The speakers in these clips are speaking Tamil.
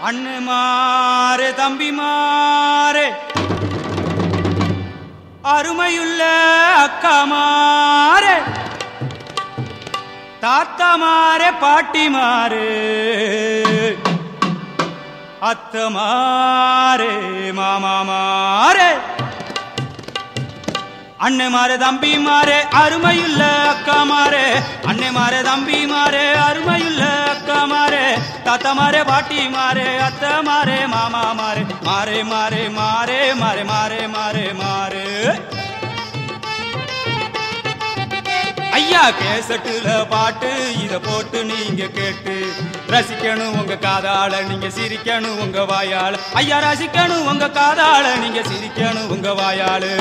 அண்ணு மாறு தம்பி மாறு அருமையுள்ள அக்கா மாறு தாத்தா மாறு பாட்டி மாறு அத்த மாறு மாமா மாறு அண்ணே மாறு தம்பி மாறு அருமையுள்ள அக்கா மாறு அண்ணே மாறு தம்பி மாறு அருமையுள்ள அக்கா மாறு தாத்தா மாறு பாட்டி மாறு அத்த மாறு மாமா மாறு மாறு மாறு மாறு மாறு மாறு மாறு மாறு ஐயா கேசட்டுல பாட்டு இத போட்டு நீங்க கேட்டு ரசிக்கணும் உங்க காதால நீங்க சிரிக்கணும் உங்க வாயால ஐயா ரசிக்கணும் உங்க காதால நீங்க சிரிக்கணும் உங்க வாயாளு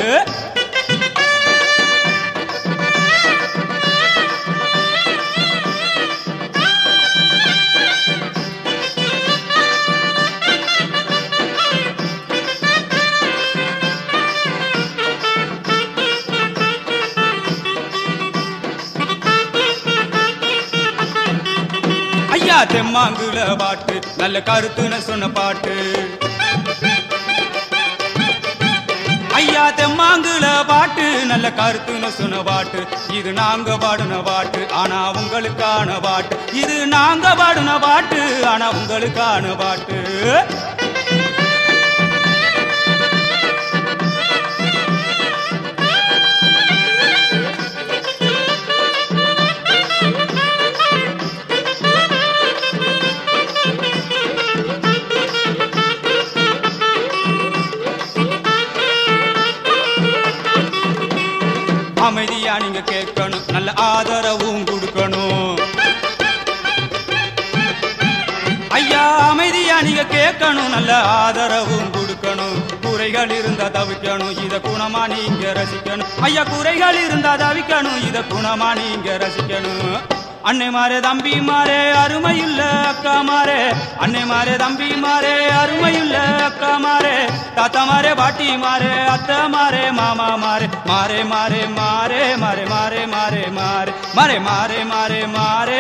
ஐயா தெம்மாங்குல பாட்டு நல்ல கருத்துன்னு சொன்ன பாட்டு ஐயா தெம்மாங்குல பாட்டு நல்ல கருத்துன்னு சொன்ன பாட்டு இது நாங்க பாடுன பாட்டு ஆனா உங்களுக்கான பாட்டு இது நாங்க பாடுன பாட்டு ஆனா உங்களுக்கான பாட்டு அமைதியா நீங்க கேட்கணும் நல்ல ஆதரவும் கொடுக்கணும் ஐயா அமைதியா நீங்க கேட்கணும் நல்ல ஆதரவும் கொடுக்கணும் குறைகள் இருந்தா தவிக்கணும் இத குணமா நீங்க ரசிக்கணும் ஐயா குறைகள் இருந்தா தவிக்கணும் இத குணமா நீங்க ரசிக்கணும் அன்னை மாறே தம்பி மாறே அருமையுள்ள அக்கா மாறே அன்னை மாறே தம்பி மாறே அருமையுள்ள அக்கா மாறே தாத்தா மாறே பாட்டி மாறே அத்தை மாறே மாமா மாறே மாறே மாறே மாறே மாறே மாறே மாறே மாறே மாறே மாறே மாறே மாறே